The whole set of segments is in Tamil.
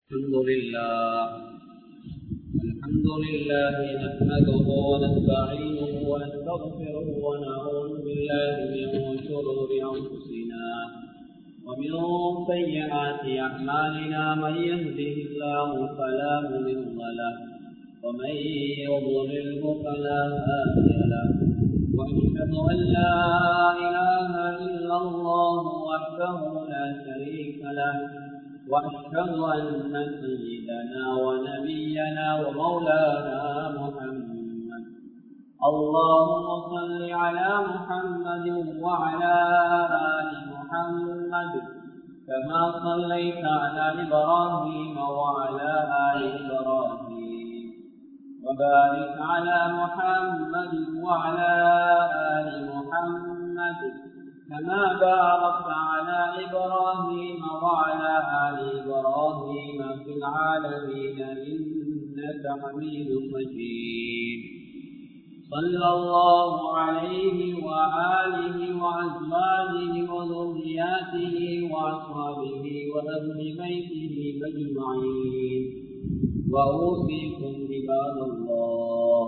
الحمد لله الحمد لله نحمده ونستعينه ونستغفره ونعوذ بالله من شرور انفسنا ومن سيئات اعمالنا من يهده الله فلا مضل له ومن يضلله فلا هادي له واشهد ان لا اله الا الله وحده لا شريك له وأشهد أن سيدنا ونبينا ومولانا محمد اللهم صل على محمد وعلى آل محمد كما صليت على إبراهيم وعلى آل إبراهيم وبارك على محمد وعلى آل محمد كما باركت على إبراهيم وعلى آل إبراهيم في العالمين إنك حميد مجيد صلى الله عليه وآله وأزواجه وذرياته وأصحابه وأهل بيته أجمعين وأوصيكم عباد الله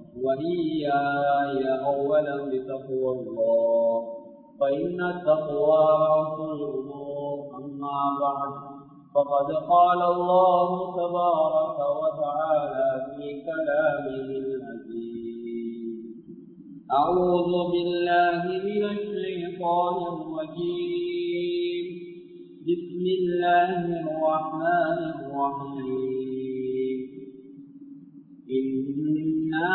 وإياي أولا بتقوى الله فإن التقوى رأس الأمور أما بعد فقد قال الله تبارك وتعالى في كلامه العزيز أعوذ بالله من الشيطان الرجيم بسم الله الرحمن الرحيم إنا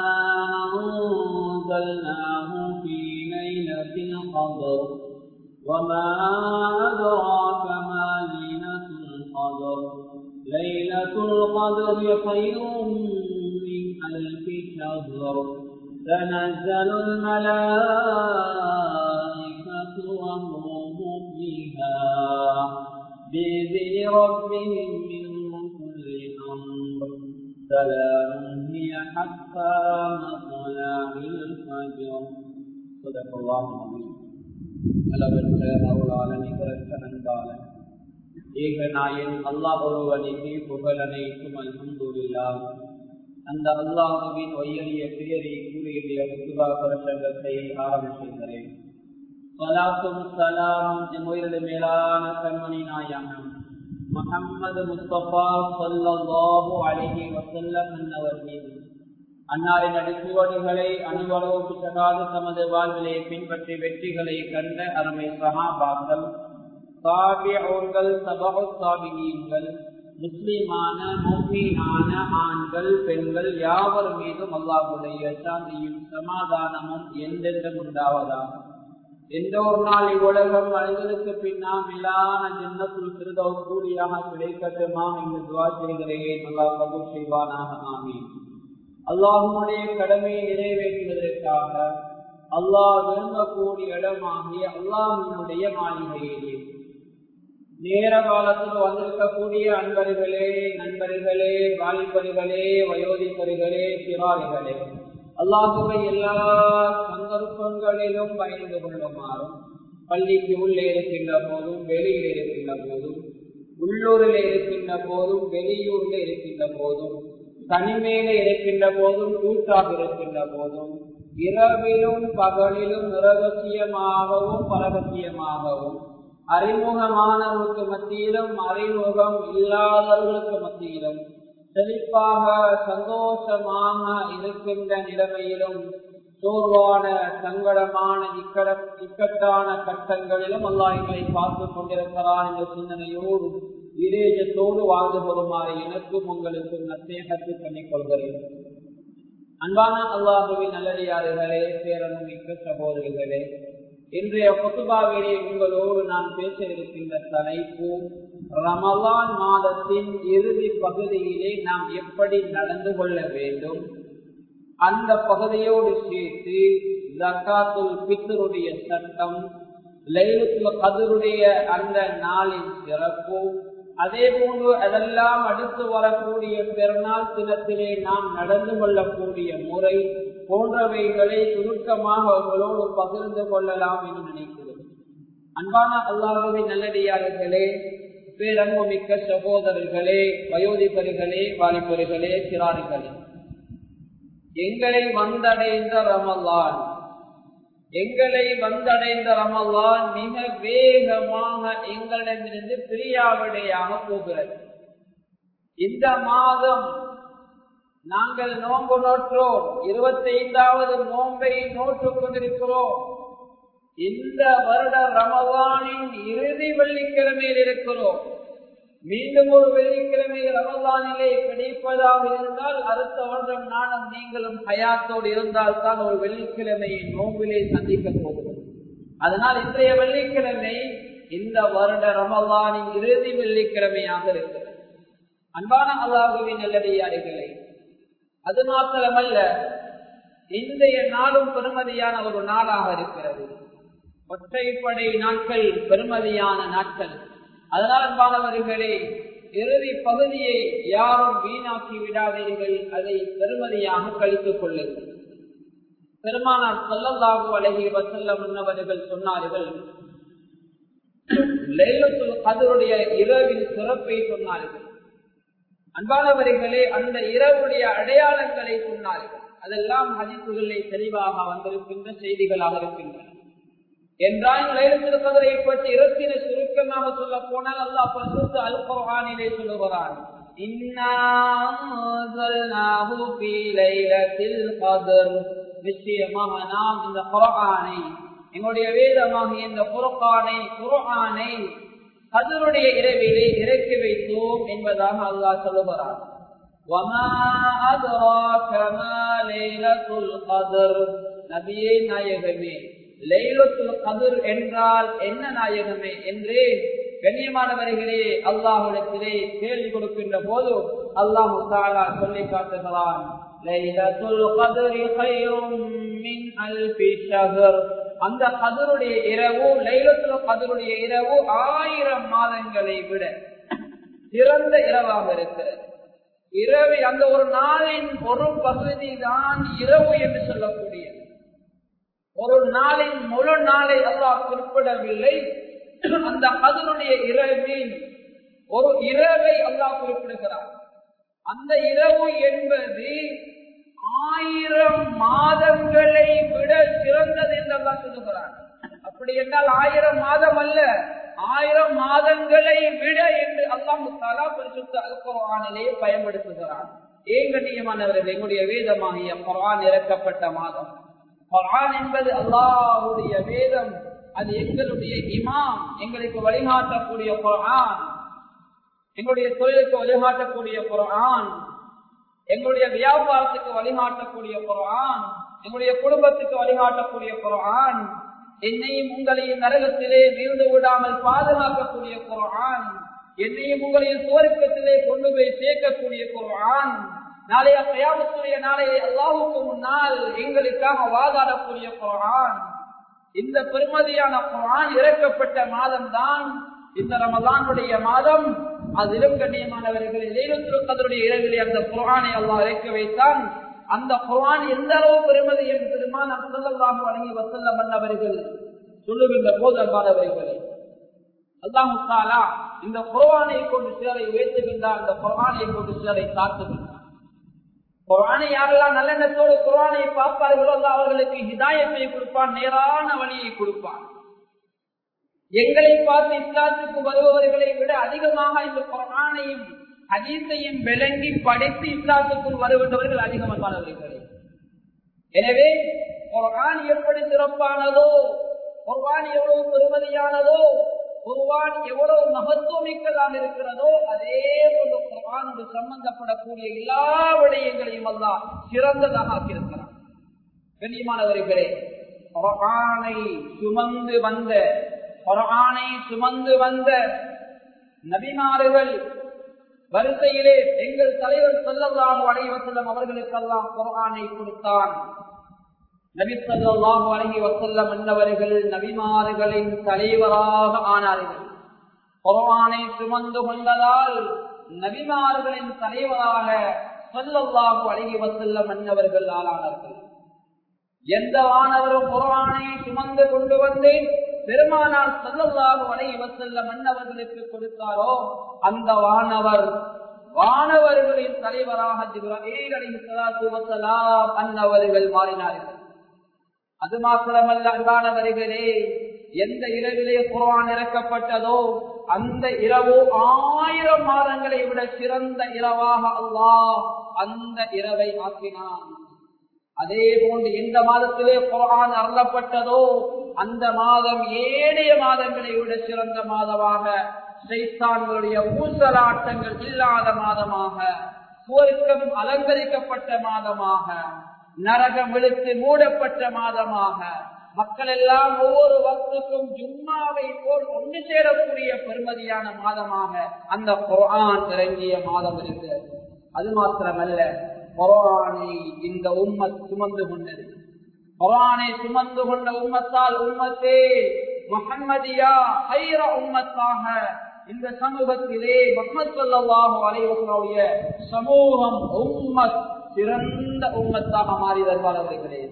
أنزلناه في ليلة القدر وما أدراك ما ليلة القدر ليلة القدر خير من ألف شهر تنزل الملائكة والروح فيها بإذن ربهم من كل أمر سلام هي حتى مطلع الفجر صدق الله العظيم அளவற்ற அருளாள நிகரற்ற நன்றாளன் ஏக நாயன் அல்லாஹ் ஒருவனுக்கு புகழனைக்கும் அல்ஹம்துலில்லா அந்த அல்லாஹுவின் ஒய்யறிய பெயரை கூறிய முத்துபா பிரசங்கத்தை ஆரம்பிக்கின்றேன் சலாத்தும் சலாம் என் உயிரில் மேலான கண்மணி நாயகம் முகம்மது முஸ்தபா சொல்லல்லாஹு அழகி வசல்லம் என்னவர் மீது அன்னாரின் அடிச்சுவடுகளை அணிவளவு பிசகாது தமது வாழ்விலை பின்பற்றி வெற்றிகளை கண்ட அருமை சகாபாக்கள் சாபியர்கள் சபக சாபிகள் முஸ்லிமான மும்மீனான ஆண்கள் பெண்கள் யாவர் மீதும் அல்லாஹுடைய சாந்தியும் சமாதானமும் எந்தென்றும் உண்டாவதாக எந்த ஒரு நாள் இவ்வுலகம் அனைவருக்கு பின்னால் மேலான ஜென்னத்துள் சிறுதவு கூலியாக கிடைக்கட்டுமா என்று துவா செய்கிறேன் அல்லாஹ் கபூர் செய்வானாக ஆமீன் அல்லாஹனுடைய கடமையை நிறைவேற்றுவதற்காக அல்லாஹ் விரும்பக்கூடிய இடமாகிய அல்லாஹினுடைய மாளிகையிலே நேர காலத்தில் வந்திருக்கக்கூடிய அன்பர்களே நண்பர்களே வாலிபர்களே வயோதிபர்களே சிறாரிகளே அல்லாஹுவை எல்லா சந்தர்ப்பங்களிலும் பயந்து கொள்ளுமாறும் பள்ளிக்கு உள்ளே இருக்கின்ற போதும் வெளியில் இருக்கின்ற போதும் உள்ளூரில் இருக்கின்ற போதும் வெளியூரில் இருக்கின்ற போதும் தனிமையில இருக்கின்ற போதும் கூட்டாக இருக்கின்ற போதும் இரவிலும் பகலிலும் நிரகசியமாகவும் பரகசியமாகவும் அறிமுகமானவர்களுக்கு மத்தியிலும் அறிமுகம் இல்லாதவர்களுக்கு மத்தியிலும் செழிப்பாக சந்தோஷமாக இருக்கின்ற நிலைமையிலும் சோர்வான சங்கடமான இக்கட இக்கட்டான கட்டங்களிலும் அல்லாஹிகளை பார்த்து கொண்டிருக்கிறார் என்ற சிந்தனையோடு விரேஜத்தோடு வாழ்ந்து வருமாறு எனக்கும் உங்களுக்கும் நத்தேகத்தை பண்ணிக் கொள்கிறேன் அன்பான அல்லாஹுவின் நல்லடியார்களே பேரனும் மிக்க சகோதரிகளே இன்றைய பொத்துபாவிலே உங்களோடு நான் பேச இருக்கின்ற தலைப்பு ரமலான் மாதத்தின் இறுதி பகுதியிலே நாம் எப்படி நடந்து கொள்ள வேண்டும் அந்த பகுதியோடு சேர்த்து ஜக்காத்துல் பித்தருடைய சட்டம் லைலுத்துல் கதருடைய அந்த நாளின் சிறப்பு அதே போன்று அதெல்லாம் அடுத்து வரக்கூடிய பெருநாள் தினத்திலே நாம் நடந்து கொள்ளக்கூடிய முறை போன்றவைகளை சுருக்கமாக உங்களோடு பகிர்ந்து கொள்ளலாம் என்று நினைக்கிறேன் அன்பான அல்லாஹுவின் நல்லடியார்களே பேரன்புமிக்க சகோதரர்களே வயோதிபர்களே வாலிபர்களே சிறார்களே எங்களை வந்தடைந்த ரமலான் எங்களை வந்தடைந்த ரமலான் மிக வேகமாக எங்களிடமிருந்து பிரியாவிடையாக போகிறது இந்த மாதம் நாங்கள் நோன்பு நோற்றோம் இருபத்தி ஐந்தாவது நோன்பை நோற்றுக் கொண்டிருக்கிறோம் இந்த வருட ரமலானின் இறுதி வெள்ளிக்கிழமையில் இருக்கிறோம் மீண்டும் ஒரு வெள்ளிக்கிழமை ரமலானிலே கிடைப்பதாக இருந்தால் அடுத்த வருடம் நானும் நீங்களும் ஹயாத்தோடு இருந்தால் தான் ஒரு வெள்ளிக்கிழமையை நோம்பிலே சந்திக்க போகிறோம் அதனால் இன்றைய வெள்ளிக்கிழமை இந்த வருட ரமலானின் இறுதி வெள்ளிக்கிழமையாக இருக்கிறது அன்பான அல்லாஹுவின் நல்லடியாரிகளை அது மாத்திரமல்ல இன்றைய நாளும் பெருமதியான ஒரு நாளாக இருக்கிறது ஒற்றைப்படை நாட்கள் பெருமதியான நாட்கள் அதனால் அன்பானவர்களே இறுதி பகுதியை யாரும் வீணாக்கி விடாதீர்கள் அதை பெருமதியாக கழித்துக் கொள்ளுங்கள் பெருமானார் சொல்லல்லாகு அழகி வசல்லம் முன்னவர்கள் சொன்னார்கள் லைலத்துல் கதருடைய இரவின் சிறப்பை சொன்னார்கள் அன்பானவர்களே அந்த இரவுடைய அடையாளங்களை சொன்னார்கள் அதெல்லாம் மதிப்புகளை தெளிவாக வந்திருக்கின்ற செய்திகளாக இருக்கின்றன என்றால் லைலத்துல் கதரை பற்றி இரத்தின சுருக்கமாக சொல்ல போனால் அல்லாஹ் பரிசுத்த அல் குர்ஆனிலே சொல்லுகிறான் நிச்சயமாக நாம் இந்த குரானை எங்களுடைய வேதமாக இந்த குரப்பானை குரானை கதருடைய இரவிலே இறக்கி வைத்தோம் என்பதாக அல்லாஹ் சொல்லுகிறான் நபியே நாயகமே லைலத்துல் கதிர் என்றால் என்ன நாயகமே என்று கண்ணியமானவர்களே அல்லாஹிடத்திலே கேள்வி கொடுக்கின்ற போது அல்லாஹு தாலா சொல்லி காட்டுகிறான் லைலத்துல் கதிரி கைரும் மின் அல்பி ஷஹர் அந்த கதிருடைய இரவு லைலத்துல் கதிருடைய இரவு ஆயிரம் மாதங்களை விட சிறந்த இரவாக இருக்கிறது இரவு அந்த ஒரு நாளின் ஒரு பகுதி தான் இரவு என்று சொல்லக்கூடியது ஒரு நாளின் முழு நாளை அல்லாஹ் குறிப்பிடவில்லை அந்த அதனுடைய இரவின் ஒரு இரவை அல்லாஹ் குறிப்பிடுகிறார் அந்த இரவு என்பது ஆயிரம் மாதங்களை விட சிறந்தது என்று அல்லாஹ் சொல்லுகிறார் அப்படி என்றால் ஆயிரம் மாதம் அல்ல ஆயிரம் மாதங்களை விட என்று அல்லாஹ் முத்தாலா பரிசுத்த அல்குரானிலே பயன்படுத்துகிறார் ஏன் கண்ணியமானவர்கள் எங்களுடைய வேதமாகிய குரான் இறக்கப்பட்ட மாதம் குரான் என்பது அல்லாஹுடைய வேதம் அது எங்களுடைய இமாம் எங்களுக்கு வழிகாட்டக்கூடிய குரான் எங்களுடைய தொழிலுக்கு வழிகாட்டக்கூடிய குரான் எங்களுடைய வியாபாரத்துக்கு வழிகாட்டக்கூடிய குரான் எங்களுடைய குடும்பத்துக்கு வழிகாட்டக்கூடிய குரான் என்னையும் உங்களையும் நரகத்திலே வீழ்ந்து விடாமல் பாதுகாக்கக்கூடிய குரான் என்னையும் உங்களையும் சுவர்க்கத்திலே கொண்டு போய் சேர்க்கக்கூடிய குரான் நாளைய கயாமத்துடைய நாளைய அல்லாவுக்கு முன்னால் எங்களுக்காக வாதாடக்கூடிய குரான் இந்த பெருமதியான குரான் இறக்கப்பட்ட மாதம் தான் இந்த ரமதானுடைய மாதம் அதிலும் கண்ணியமானவர்கள் இலைவத்திற்கதனுடைய இரவிலே அந்த குரானை அல்லாஹ் இறக்க வைத்தான் அந்த குரான் எந்த அளவு பெருமதி என்று பெருமான் அசல்லாக வழங்கி வசல்ல மன்னவர்கள் சொல்லுகின்ற போது அன்பானவர்களே அல்லாஹு தாலா இந்த குரானை கொண்டு சிலரை உயர்த்துகின்றார் அந்த குரானை கொண்டு சிலரை தாக்குகின்றார் குரானை யாரெல்லாம் நல்லெண்ணத்தோடு குரானை பார்ப்பார்களோ அல்ல அவர்களுக்கு ஹிதாயத்தை கொடுப்பான் நேரான வழியை கொடுப்பான் எங்களை பார்த்து இஸ்லாத்துக்கு வருபவர்களை விட அதிகமாக இந்த குரானையும் ஹதீஸையும் விளங்கி படித்து இஸ்லாத்துக்குள் வருகின்றவர்கள் அதிகமானவர்களே எனவே குரான் எப்படி சிறப்பானதோ குர்வான் எவ்வளவு பெருமதியானதோ குர்வான் எவ்வளவு மகத்துவமிக்கதாக இருக்கிறதோ அதே போல குர்வானோடு சம்பந்தப்படக்கூடிய எல்லா விடயங்களையும் எல்லாம் சிறந்ததாக ஆக்கியிருக்கிறார் கண்ணியமானவர்களே குர்ஆனை சுமந்து வந்த குர்ஆனை சுமந்து வந்த நபிமார்கள் வரிசையிலே எங்கள் தலைவர் செல்லலாம் அடைவசல்லம் அவர்களுக்கெல்லாம் குர்ஆனை கொடுத்தான் நபி சொல்லாஹு அலஹி வசல்லம் என்னவர்கள் நபிமார்களின் தலைவராக ஆனார்கள் குர்ஆனை சுமந்து கொண்டதால் நபிமார்களின் தலைவராக சொல்லல்லாஹு அலஹி வசல்லம் என்னவர்கள் ஆளானார்கள் எந்த வானவரும் குரானை சுமந்து கொண்டு வந்து பெருமானார் சல்லல்லாஹு அலைஹி வஸல்லம் மன்னவர்களுக்கு கொடுத்தாரோ அந்த வானவர் வானவர்களின் தலைவராக ஜிப்ராஹீல் அலைஹிஸ்ஸலாத்து வஸலாம் அன்னவர்கள் மாறினார்கள் அது மாத்திரமல்ல அன்பானவர்களே எந்த இரவிலே குர்ஆன் இறக்கப்பட்டதோ அந்த இரவு ஆயிரம் மாதங்களை விட சிறந்த இரவாக அல்லாஹ் அந்த இரவை ஆக்கினான் அதே போன்று எந்த மாதத்திலே குரான் அருளப்பட்டதோ அந்த மாதம் ஏழைய மாதங்களை விட சிறந்த மாதமாக சைத்தான்களுடைய ஊசலாட்டங்கள் இல்லாத மாதமாக சுவர்க்கம் அலங்கரிக்கப்பட்ட மாதமாக நரகம் விழுத்து மூடப்பட்ட மாதமாக மக்கள் எல்லாம் ஒவ்வொரு வக்துக்கும் ஜும்மாவை போல் ஒன்று சேரக்கூடிய பெருமதியான மாதமாக அந்த குரான் இறங்கிய மாதம் இருக்கிறது அது மாத்திரமல்ல குரானை இந்த உம்மத் சுமந்து கொண்டது குரானை சுமந்து கொண்ட உம்மத்தால் உம்மத்தே முகம்மதியா ஹைர உம்மத்தாக இந்த சமூகத்திலே முகமது சொல்லாஹு அலைவசனுடைய சமூகம் உம்மத் சிறந்த உம்மத்தாக மாறி வருவார்களே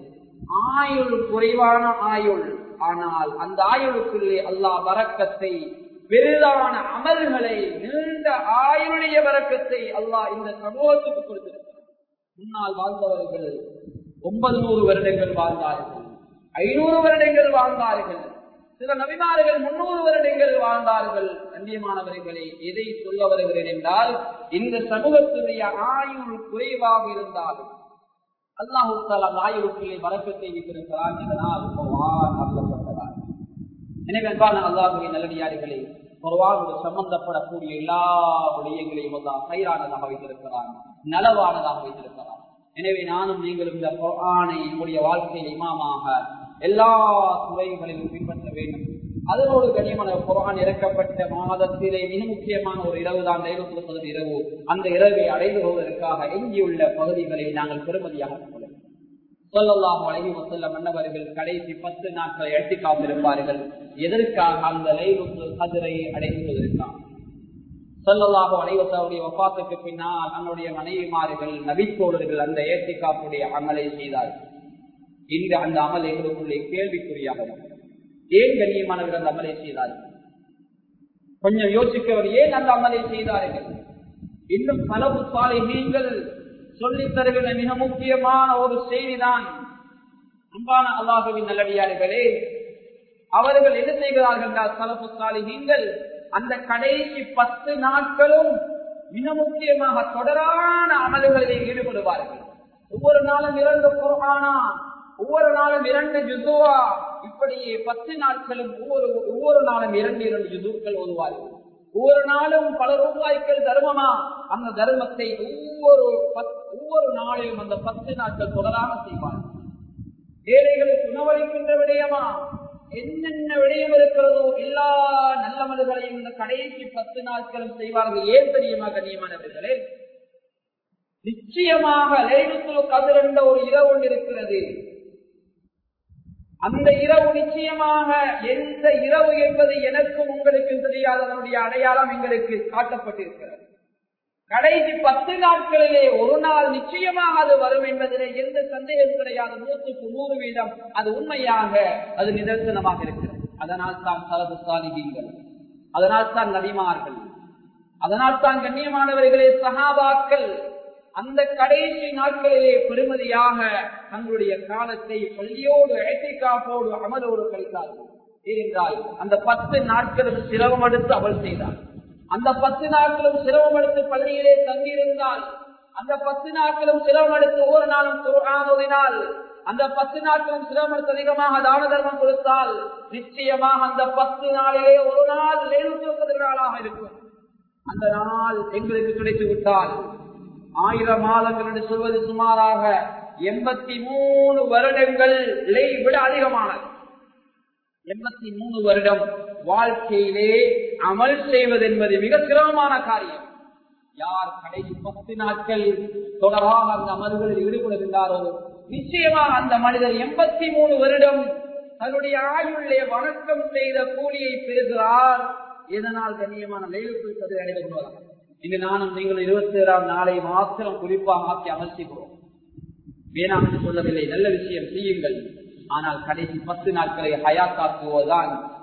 ஆயுள் குறைவான ஆயுள் ஆனால் அந்த ஆயுளுக்குள்ளே அல்லாஹ் வரக்கத்தை பெரிதான அமல்களை நீண்ட ஆயுளுடைய வரக்கத்தை அல்லாஹ் இந்த சமூகத்துக்கு கொடுத்திருக்கிறார் முன்னால் வாழ்ந்தவர்கள் ஒன்பது நூறு வருடங்கள் வாழ்ந்தார்கள் ஐநூறு வருடங்கள் வாழ்ந்தார்கள் சில நபிமார்கள் முன்னூறு வருடங்கள் வாழ்ந்தார்கள் கண்ணியமானவர்களே எதை சொல்ல வருகிறேன் என்றால் இந்த சமூகத்துடைய ஆயுள் குறைவாக இருந்தாலும் அல்லாஹு தாலா ஆயுளுக்குள்ளே வரக்கத்தை வைத்திருக்கிறான் இதனால் சொல்லப்பட்டதால் எனவே அன்பான அல்லாஹுவின் நல்லடியார்களே குர்வானோடு சம்பந்தப்படக்கூடிய எல்லா விடயங்களையும் அல்லாஹ் சைரானதாக வைத்திருக்கிறான் நலவானதாக வைத்திருக்கிறான் எனவே நானும் நீங்களும் இந்த குர்ஆனை நம்முடைய வாழ்க்கையில் இமாமாக எல்லா துறைகளிலும் பின்பற்ற வேண்டும் அதனோடு கனியமான குரான் இறக்கப்பட்ட மாதத்திலே மிக முக்கியமான ஒரு இரவு தான் தைவத்துவது இரவு அந்த இரவை அடைந்து கொள்வதற்காக எஞ்சியுள்ள பகுதிகளை நாங்கள் பெருமதியாக கொள்ள சொல்லலாம் அழகி வசல்ல மன்னவர்கள் கடைசி பத்து நாட்களை எட்டி காத்திருப்பார்கள் எதற்காக அந்த லைவத்து கதிரை அடைந்துவதற்காக சொல்லலாக அனைவத்தவுடைய ஒப்பாத்துக்கு பின்னால் தன்னுடைய மனைவிமார்கள் நபித்தோழர்கள் அந்த ஏற்றிக்காப்புடைய அமலை செய்தார்கள் இன்று அந்த அமல் எங்களுக்குள்ளே கேள்விக்குறியாக ஏன் கண்ணியமானவர்கள் அந்த அமலை செய்தார்கள் கொஞ்சம் யோசிக்கவர் ஏன் அந்த அமலை செய்தார்கள் இன்னும் பலவு சாலை நீங்கள் சொல்லித் தருகிற மிக முக்கியமான ஒரு செய்திதான் அன்பான அல்லாஹுவின் நல்லடியார்களே அவர்கள் என்ன செய்கிறார்கள் என்றால் சலப்பு சாலை நீங்கள் அந்த கடைசி பத்து நாட்களும் மிக முக்கியமாக தொடரான அமல்களில் ஈடுபடுவார்கள் ஒவ்வொரு நாளும் இரண்டு குரானா ஒவ்வொரு நாளும் இரண்டு ஜுதுவா இப்படியே பத்து நாட்களும் ஒவ்வொரு ஒவ்வொரு நாளும் இரண்டு இரண்டு ஜுதுக்கள் ஓதுவார்கள் ஒவ்வொரு நாளும் பல ரூபாய்கள் தர்மமா அந்த தர்மத்தை ஒவ்வொரு ஒவ்வொரு நாளிலும் அந்த பத்து நாட்கள் தொடராக செய்வார்கள் ஏழைகளுக்கு உணவளிக்கின்ற விடயமா என்னென்ன விடயம் இருக்கிறதோ எல்லா நல்லமல்களையும் இந்த கடைசி பத்து நாட்களும் செய்வார்கள் ஏன் தெரியுமா கண்ணியமானவர்களே நிச்சயமாக லேலுத்துலு கதிர் என்ற ஒரு இரவு ஒன்று இருக்கிறது அந்த இரவு நிச்சயமாக எந்த இரவு என்பது எனக்கும் உங்களுக்கும் தெரியாத அதனுடைய அடையாளம் எங்களுக்கு காட்டப்பட்டிருக்கிறது கடைசி பத்து நாட்களிலே ஒரு நாள் நிச்சயமாக அது வரும் என்பதிலே எந்த சந்தேகம் கிடையாது நூற்றுக்கு நூறு வீதம் அது உண்மையாக அது நிதர்சனமாக இருக்கிறது அதனால் தான் சலது சாலிகீங்கள் அதனால் தான் நபிமார்கள் அதனால் தான் கண்ணியமானவர்களே சகாபாக்கள் அந்த கடைசி நாட்களிலே பெருமதியாக தங்களுடைய காலத்தை பள்ளியோடு காப்போடு அமலோடு கழித்தார்கள் ஏனென்றால் அந்த பத்து நாட்களும் சிரமம் எடுத்து அமல் செய்தார் அந்த பத்து நாட்களும் சிரமம் எடுத்து பள்ளியிலே தங்கியிருந்தால் அந்த பத்து நாட்களும் சிரமம் எடுத்து ஒவ்வொரு நாளும் குரானோதினால் அந்த பத்து நாட்களும் சிரமம் எடுத்து அதிகமாக தான தர்மம் கொடுத்தால் நிச்சயமாக அந்த பத்து நாளிலே ஒரு நாள் எழுபத்தி நாளாக இருக்கும் அந்த நாள் எங்களுக்கு கிடைத்து விட்டால் ஆயிரம் மாதங்கள் என்று சொல்வது சுமாராக எண்பத்தி மூணு வருடங்கள் விட அதிகமானது எண்பத்தி மூணு வருடம் வாழ்க்கையிலே அமல் செய்வது என்பது மிக சிரமமான காரியம் யார் கடைசி பத்து நாட்கள் தொடராக அந்த அமல்களில் ஈடுபடுகின்றாரோ நிச்சயமாக அந்த மனிதர் எண்பத்தி மூணு வருடம் தன்னுடைய ஆயுள்ளே வணக்கம் செய்த கூலியை பெறுகிறார் இதனால் கண்ணியமான லைலுக்குள் கதிர் அடைந்து கொள்வதாம் இங்கு நானும் நீங்கள் இருபத்தி ஏழாம் நாளை மாத்திரம் குறிப்பாக ஆக்கி அமர்த்திக்கிறோம் வேணாம் என்று சொல்லவில்லை நல்ல விஷயம் செய்யுங்கள் ஆனால் கடைசி பத்து நாட்களை ஹயாத்தாக்குவதுதான்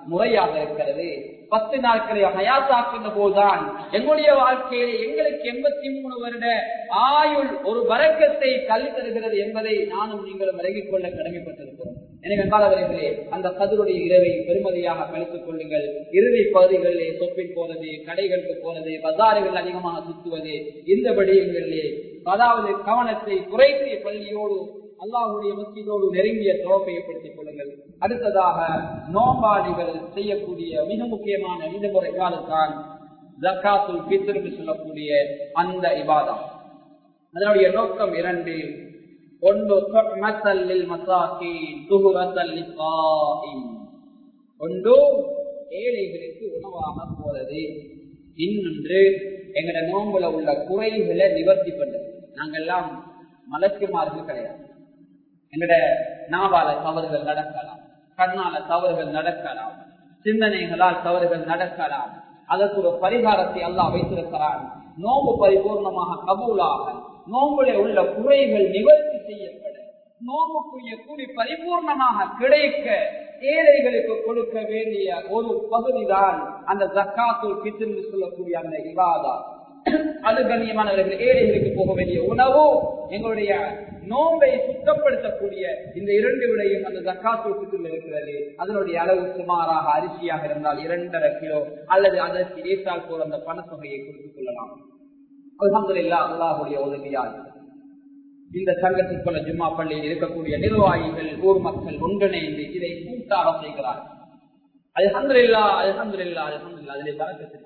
முறையாக இருக்கிறது பத்து நாட்களை ஹயாத்தாக்கின்ற போதுதான் எங்களுடைய வாழ்க்கையிலே எங்களுக்கு எண்பத்தி மூணு வருட ஆயுள் ஒரு வரக்கத்தை தள்ளி தருகிறது என்பதை நானும் நீங்களும் விலகிக் கொள்ள கடமைப்பட்டிருக்கிறோம் எனவே என்பாளர்களே அந்த கதிருடைய இரவை பெருமதியாக கழித்துக் கொள்ளுங்கள் இறுதி பகுதிகளிலே சொப்பில் போறது கடைகளுக்கு போறது பஜாறுகள் அதிகமாக சுற்றுவது இந்த விடயங்களிலே அதாவது கவனத்தை குறைத்து பள்ளியோடு அல்லாஹுடைய மத்தியோடு நெருங்கிய தொடர்பை ஏற்படுத்திக் கொள்ளுங்கள் அடுத்ததாக நோம்பாளிகள் செய்யக்கூடிய மிக முக்கியமான இந்த முறை காலத்தான் ஜக்காத்துல் பித்ர் என்று சொல்லக்கூடிய அந்த இபாதம் அதனுடைய நோக்கம் இரண்டு ஒன்று தொஹ்மத்தல்லில் மசாக்கீன் துஹுரத்தல்லில் காயின். ஒன்று ஏழைகளுக்கு உணவாக போறது இன்னொன்று எங்கட நோம்புல உள்ள குறைகளை நிவர்த்தி பண்றது நாங்கெல்லாம் மலக்குமார்கள் கிடையாது எங்கட நாவால தவறுகள் நடக்கலாம் கண்ணால தவறுகள் நடக்கலாம் சிந்தனைகளால் தவறுகள் நடக்கலாம் அதற்கு ஒரு பரிகாரத்தை அல்லாஹ் வைத்திருக்கிறான் நோம்பு பரிபூர்ணமாக கபூலாக நோம்புல உள்ள குறைகள் நிவர்த்தி செய்யப்பட நோம்புக்குரிய கூலி பரிபூர்ணமாக கிடைக்க ஏழைகளுக்கு கொடுக்க வேண்டிய ஒரு பகுதிதான் அந்த ஜக்காத்துல் பித்ரு சொல்லக்கூடிய அந்த இவாதா அது கண்ணியமானவர்கள் ஏழைகளுக்கு போக வேண்டிய உணவு எங்களுடைய நோம்பை சுத்தப்படுத்தக்கூடிய இந்த இரண்டு விடையும் அந்த ஜக்காத்துல் பித்ரில் இருக்கிறது அதனுடைய அளவு சுமாராக அரிசியாக இருந்தால் இரண்டரை கிலோ அல்லது அதற்கு ஏற்றால் போல அந்த பணத்தொகையை கொடுத்துக் கொள்ளலாம் அல்ஹம்துலில்லாஹ் அல்லாஹுடைய உதவியால் இந்த சங்கத்திற்குள்ள ஜும்மா பள்ளியில் இருக்கக்கூடிய நிர்வாகிகள் ஊர் மக்கள் ஒன்றிணைந்து இதை கூட்டாக செய்கிறார்கள் அல்ஹம்துலில்லா அல்ஹம்துலில்லா அல்ஹம்துலில்லா அதிலே பறக்கத்திற்கு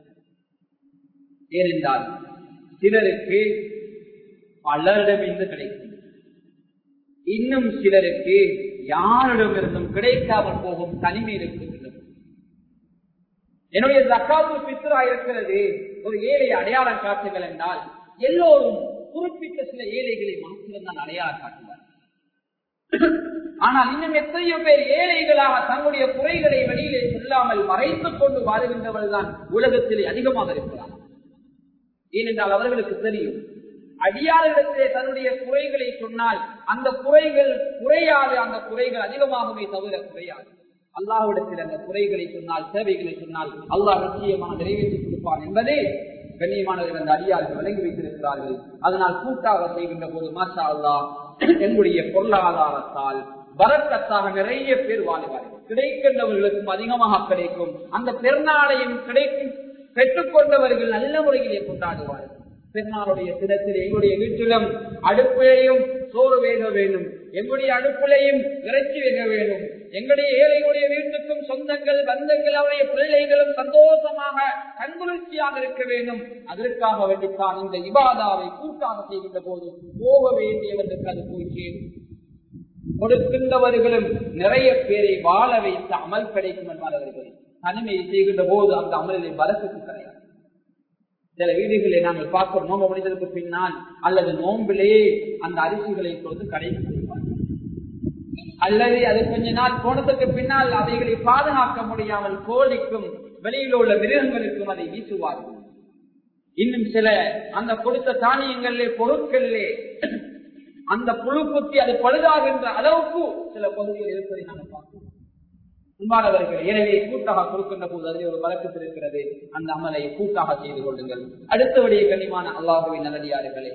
ஏனென்றால் சிலருக்கு பலரிடமிருந்து கிடைக்கும் இன்னும் சிலருக்கு யாரிடமிருந்தும் கிடைக்காமல் போகும் தனிமை இருக்கின்றது என்னுடைய ஜக்காத்து பித்ரா இருக்கிறது ஒரு ஏழை அடையாளம் காட்டுங்கள் என்றால் எல்லோரும் குறிப்பிட்ட சில ஏழைகளை மாத்திரம் தான் அடையாளம் காட்டுவார் ஆனால் இன்னும் எத்தனையோ பேர் ஏழைகளாக தன்னுடைய குறைகளை வெளியிலே சொல்லாமல் மறைத்துக் கொண்டு வாழ்கின்றவர்கள் தான் உலகத்திலே அதிகமாக இருக்கிறார் ஏனென்றால் அவர்களுக்கு தெரியும் அடியாரிடத்திலே தன்னுடைய குறைகளை சொன்னால் அந்த குறைகள் குறையாது அந்த குறைகள் அதிகமாகவே தவிர குறையாது அல்லாஹ்விடத்தில் அந்த குறைகளை சொன்னால் தேவைகளை சொன்னால் அல்லாஹ் நிச்சயமாக நிறைவேற்றி கொடுப்பான் என்பதே கண்ணியமானவர்கள் அந்த அடியார்கள் விளங்கி வைத்திருக்கிறார்கள் அதனால் கூட்டாக செய்கின்ற போது மாஷா அல்லாஹ் என்னுடைய பொருளாதாரத்தால் வரக்கத்தாக நிறைய பேர் வாழ்வார்கள் கிடைக்கின்றவர்களுக்கும் அதிகமாக கிடைக்கும் அந்த பெருநாளையும் கிடைக்கும் பெற்றுக்கொண்டவர்கள் நல்ல முறையிலே கொண்டாடுவார்கள் பெருநாளுடைய தினத்தில் எங்களுடைய வீட்டிலும் அடுப்பிலையும் சோறு வேக வேண்டும் எங்களுடைய அடுப்பிலையும் இறைச்சி வேக வேண்டும் எங்களுடைய ஏழைகளுடைய வீட்டுக்கும் சொந்தங்கள் பந்தங்கள் அவருடைய பிள்ளைகளும் சந்தோஷமாக கண்குளிர்ச்சியாக இருக்க வேண்டும் அதற்காக வேண்டித்தான் இந்த இபாதாவை கூட்டாக செய்கின்ற போது போக வேண்டியவர்களுக்கு அது போய் சேரும் கொடுக்கின்றவர்களும் நிறைய பேரை வாழ வைத்த அமல் கிடைக்கும் என்பார்கள் தனிமையை செய்கின்ற போது அந்த அமலிலே வரத்துக்கு கிடையாது சில வீடுகளை நாங்கள் பார்க்கிறோம் நோம்பு முடிந்ததற்கு பின்னால் அல்லது நோம்பிலே அந்த அரிசிகளை கொடுத்து கடைக்கு கொடுப்பார்கள் அல்லது அது கொஞ்ச நாள் போனதுக்கு பின்னால் அவைகளை பாதுகாக்க முடியாமல் கோழிக்கும் வெளியில் உள்ள மிருகங்களுக்கும் அதை வீசுவார்கள் இன்னும் சில அந்த கொடுத்த தானியங்களிலே பொருட்களிலே அந்த புழு குத்தி அது பழுதாகின்ற அளவுக்கு சில பகுதிகள் இருப்பதை நாங்கள் பார்க்கிறோம் அன்பானவர்கள் எனவே கூட்டாக கொடுக்கின்ற போது அதில் ஒரு வழக்கத்தில் இருக்கிறது அந்த அமலை கூட்டாக செய்து கொள்ளுங்கள் அடுத்தபடியே கண்ணியமான அல்லாஹுவின் நல்லடியார்களே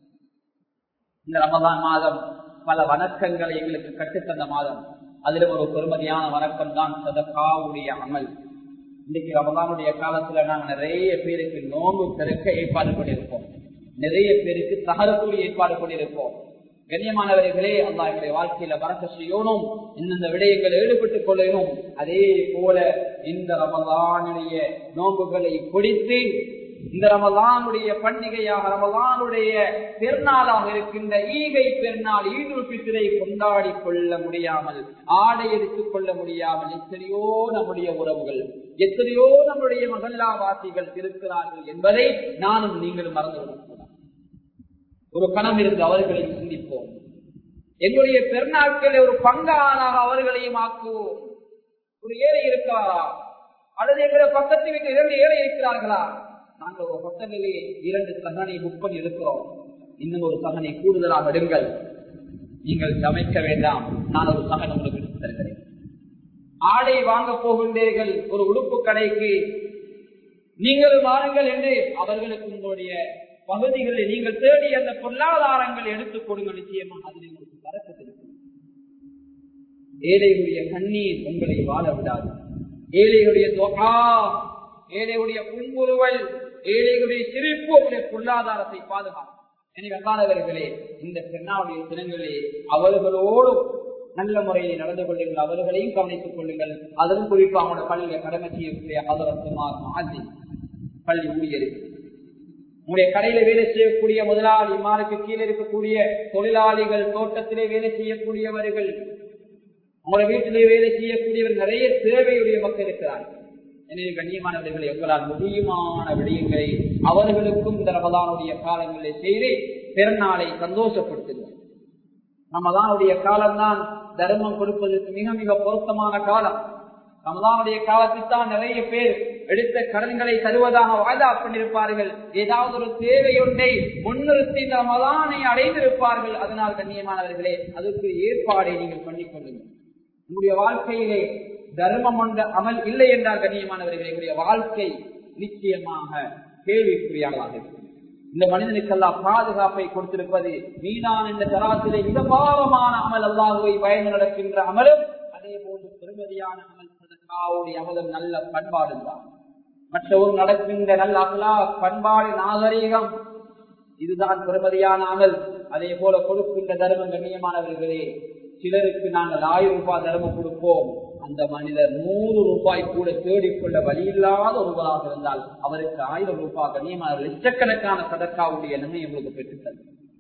இந்த ரமதான் மாதம் பல வணக்கங்களை எங்களுக்கு கற்றுத்தந்த மாதம் அதிலும் ஒரு பெருமதியான வணக்கம் தான் சதகாவுடைய அமல் இன்னைக்கு ரமதானுடைய காலத்துல நாங்கள் நிறைய பேருக்கு நோன்பு திறக்க ஏற்பாடு பண்ணியிருப்போம் நிறைய பேருக்கு தகரக்கூடிய ஏற்பாடு பண்ணியிருப்போம் கண்ணியமானவர்களே அல்லா எங்களுடைய வாழ்க்கையில பறக்க செய்யணும் இந்தந்த விடயங்கள் ஈடுபட்டுக் கொள்ளணும் அதே போல இந்த ரமலானுடைய நோன்புகளை கொடுத்து இந்த ரமலானுடைய பண்டிகையாக ரமலானுடைய பெருநாளாக இருக்கின்ற ஈகை பெருநாள் ஈடுல் பித்திரை கொண்டாடி கொள்ள முடியாமல் ஆடை எடுத்துக் கொள்ள முடியாமல் எத்தனையோ நம்முடைய உறவுகள் எத்தனையோ நம்முடைய மகல்லாவாசிகள் இருக்கிறார்கள் என்பதை நானும் நீங்களும் மறந்துவிடக்கூடாது ஒரு கணம் இருந்து அவர்களையும் சிந்திப்போம் எங்களுடைய பெருநாட்களை ஒரு பங்காளாக அவர்களையும் ஆக்குவோம் ஒரு ஏழை இருக்கிறாரா அல்லது எங்களுடைய பக்கத்து வீட்டில் இரண்டு ஏழை இருக்கிறார்களா நாங்கள் ஒரு ஹோட்டலிலே இரண்டு சகனை புக் பண்ணி இருக்கிறோம் இன்னும் ஒரு சகனை கூடுதலாக எடுங்கள் நீங்கள் சமைக்க வேண்டாம் நான் ஒரு சகன் உங்களுக்கு எடுத்து தருகிறேன் ஆடை வாங்க போகின்றீர்கள் ஒரு உடுப்பு கடைக்கு நீங்களும் வாருங்கள் என்று அவர்களுக்கு உங்களுடைய பகுதிகளில் நீங்கள் தேடி அந்த பொருளாதாரங்களை எடுத்துக் கொடுங்க நிச்சயமாக அதில் உங்களுக்கு பறக்கத்திருக்கும் ஏழைகளுடைய கண்ணீர் உங்களை வாழ விடாது ஏழைகளுடைய தொகா ஏழைகளுடைய புன்முறுவல் ஏழைகளுடைய சிரிப்பு உங்களுடைய பொருளாதாரத்தை பாதுகாக்கும் எனவே அல்லாதவர்களே இந்த பெண்ணாவுடைய தினங்களே அவர்களோடு நல்ல முறையில் நடந்து கொள்ளுங்கள் அவர்களையும் கவனித்துக் கொள்ளுங்கள் அதுவும் குறிப்பாக அவங்களோட பள்ளியில கடமை செய்யக்கூடிய அதரத்துமார் மாதிரி பள்ளி ஊழியர்கள் உங்களுடைய கடையில வேலை செய்யக்கூடிய முதலாளிமாருக்கு கீழே இருக்கக்கூடிய தொழிலாளிகள் தோட்டத்திலே வேலை செய்யக்கூடியவர்கள் உங்களுடைய வீட்டிலே வேலை செய்யக்கூடியவர் நிறைய தேவையுடைய மக்கள் இருக்கிறார்கள் எனவே கண்ணியமானவர்களை எங்களால் முடியுமான விடயங்களை அவர்களுக்கும் இந்த ரமதானுடைய காலங்களில் செய்து பிறநாளை சந்தோஷப்படுத்துங்கள் ரமதானுடைய காலம்தான் தர்மம் கொடுப்பதற்கு மிக மிக பொருத்தமான காலம் ரமதானுடைய காலத்தில் தான் நிறைய பேர் எடுத்த கடன்களை தருவதாக வாய்தா பண்ணிருப்பார்கள் ஏதாவது ஒரு தேவையொன்றை முன்னிறுத்தி இந்த ரமதானை அடைந்திருப்பார்கள் அதனால் கண்ணியமானவர்களே அதுக்கு ஏற்பாடை நீங்கள் பண்ணிக் கொள்ளுங்கள் உங்களுடைய வாழ்க்கையிலே தர்மம் என்ற அமல் இல்லை என்றால் கண்ணியமானவர்களே எங்களுடைய வாழ்க்கை நிச்சயமாக கேள்விக்குறியானதாக இருக்கும் இந்த மனிதனுக்கெல்லாம் பாதுகாப்பை கொடுத்திருப்பது மீனான் என்ற தராசிலே மிக பாவமான அமல் அல்லாஹுவை பயந்து நடக்கின்ற அமலும் அதே போன்று பெருமதியான அமல் சதக்காவுடைய அமலும் நல்ல பண்பாடு தான் மற்றவர் நடக்கின்ற நல்ல அகலா பண்பாடு நாகரீகம் இதுதான் பெருமதியான அமல் அதே போல கொடுக்கின்ற தர்மம் கண்ணியமானவர்களே சிலருக்கு நாங்கள் ஆயிரம் ரூபாய் தர்மம் கொடுப்போம் அந்த மனிதர் நூறு ரூபாய் கூட தேடிக்கொள்ள வழியில்லாத ஒருவராக இருந்தால் அவருக்கு ஆயிரம் ரூபாய் கண்ணியமான லட்சக்கணக்கான சதக்காவுடைய நன்மை உங்களுக்கு பெற்றுத்தது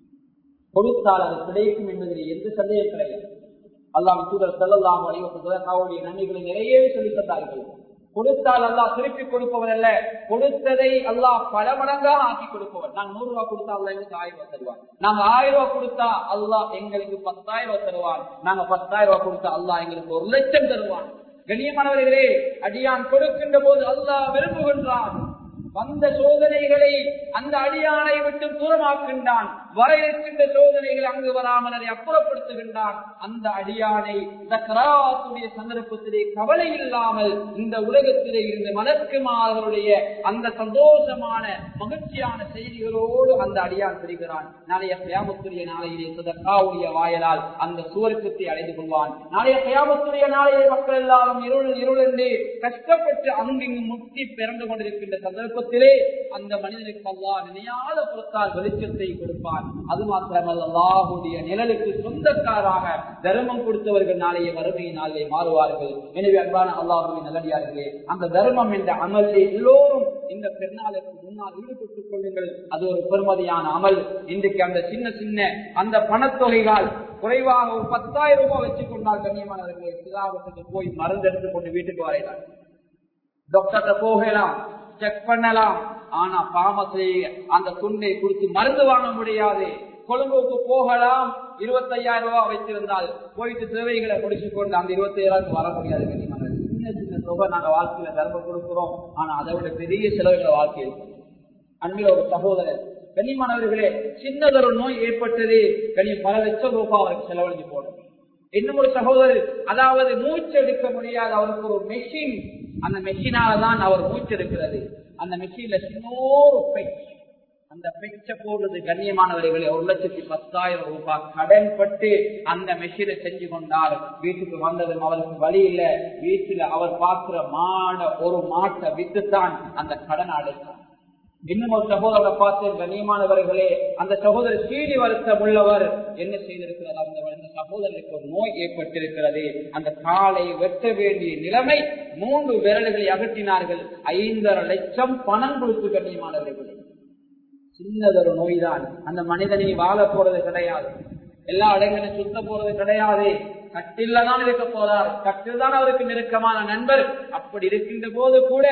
கொடுத்தால் அது கிடைக்கும் என்பதில் எந்த சந்தேகம் கிடையாது அல்லாம் தூதர் செல்லலாம் சதக்காவுடைய நன்மைகளை நிறையவே சொல்லித் தந்தார்கள் கொடுத்தால் அல்லாஹ் திருப்பி கொடுப்பவர் அல்ல கொடுத்ததை அல்லாஹ் பல மடங்காக ஆக்கி கொடுப்பவர் நாங்க நூறு ரூபாய் கொடுத்தா அல்லா எங்களுக்கு ஆயிரம் ரூபாய் தருவான் நாங்க ஆயிரம் ரூபாய் கொடுத்தா அல்லாஹ் எங்களுக்கு பத்தாயிரம் ரூபாய் தருவான் நாங்க பத்தாயிரம் ரூபாய் கொடுத்தா அல்லாஹ் எங்களுக்கு ஒரு லட்சம் தருவான் கண்ணியமானவர்களே அடியான் கொடுக்கின்ற போது அல்லாஹ் விரும்புகின்றான் வந்த சோதனைகளை அந்த அடியானை விட்டு தூரமாக்கின்றான் வர இருக்கின்ற சோதனைகள் அங்கு வராமல் அதை அப்புறப்படுத்துகின்றான் அந்த அடியானை சக்கராத்துடைய சந்தர்ப்பத்திலே கவலை இல்லாமல் இந்த உலகத்திலே இருந்து மலக்குமார்களுடைய அந்த சந்தோஷமான மகிழ்ச்சியான செய்திகளோடு அந்த அடியான் பெறுகிறான் நாளைய கயாமத்துடைய நாளையிலே சதக்காவுடைய வாயலால் அந்த சுவர்க்கத்தை அடைந்து கொள்வான் நாளைய கயாமத்துடைய நாளையிலே மக்கள் எல்லாரும் இருள் இருள் என்று கஷ்டப்பட்டு அங்கிங்கு முக்தி பிறந்து கொண்டிருக்கின்ற சந்தர்ப்பத்திலே அந்த மனிதனுக்கு அல்லா நினையாத புறத்தால் வெளிச்சத்தை கொடுப்பான் அது மாத்திரமல்ல அல்லாஹுடைய நிழலுக்கு சொந்தக்காராக தர்மம் கொடுத்தவர்கள் நாளைய வறுமை நாளிலே மாறுவார்கள் எனவே அன்பான அல்லாஹுவின் நல்லடியார்களே அந்த தர்மம் என்ற அமலிலே எல்லோரும் இந்த பெருநாளுக்கு முன்னால் ஈடுபட்டுக் கொள்ளுங்கள் அது ஒரு பெருமதியான அமல் இன்றைக்கு அந்த சின்ன சின்ன அந்த பணத்தொகைகள் குறைவாக ஒரு பத்தாயிரம் ரூபாய் வச்சுக் கொண்டால் கண்ணியமானவர்களே சிலாபத்துக்கு போய் மருந்து எடுத்துக் கொண்டு வீட்டுக்கு வரையலாம் டாக்டர்கிட்ட போகலாம் செக் பண்ணலாம் ஆனா பாமத்தை அந்த துண்டை கொடுத்து மருந்து வாங்க முடியாது கொழும்புக்கு போகலாம் இருபத்தையாயிரம் ரூபாய் வைத்திருந்தால் போயிட்டு தேவைகளை முடிச்சு கொண்டு அந்த இருபத்தி ஏழாயிரம் வர முடியாது சின்ன சின்ன தொகை நாங்க வாழ்க்கையில தர்மம் கொடுக்கிறோம் ஆனா அதை விட பெரிய செலவுகளை வாழ்க்கையில் அன்பில் ஒரு சகோதரர் கண்ணியமானவர்களே சின்னதொரு நோய் ஏற்பட்டது கண்ணியம் பல லட்சம் ரூபாய் அவருக்கு செலவழிஞ்சு போடும் இன்னும் ஒரு சகோதரர் அதாவது மூச்சு எடுக்க முடியாத அவருக்கு ஒரு மெஷின் அந்த மெஷினால தான் அவர் மூச்சு எடுக்கிறது அந்த மெஷின்ல சின்னோரு பெச் அந்த பெச்ச போடுறது கண்ணியமானவர்களே ஒரு லட்சத்தி பத்தாயிரம் ரூபாய் கடன் பட்டு அந்த மெஷினை செஞ்சு கொண்டார் வீட்டுக்கு வந்ததும் அவருக்கு வழி இல்ல வீட்டுல அவர் பார்க்கிற மாட ஒரு மாட்டை வித்துத்தான் அந்த கடனை அடைத்தார் இன்னும் ஒரு சகோதரரை பார்த்து கண்ணியமானவர்களே அந்த சகோதரர் சீனி வருத்தம் உள்ளவர் என்ன செய்திருக்கிறது அந்த அந்த சகோதரருக்கு ஒரு நோய் ஏற்பட்டிருக்கிறது அந்த காலை வெட்ட வேண்டிய நிலைமை மூன்று விரல்களை அகற்றினார்கள் ஐந்தரை லட்சம் பணம் கொடுத்து கண்ணியமானவர்களே சின்னதொரு நோய்தான் அந்த மனிதனை வாழ போறது கிடையாது எல்லா இடங்களும் சுத்த போறது கிடையாது கட்டில தான் இருக்க போறார் கட்டில் தான் அவருக்கு நெருக்கமான நண்பர் அப்படி இருக்கின்ற போது கூட அந்த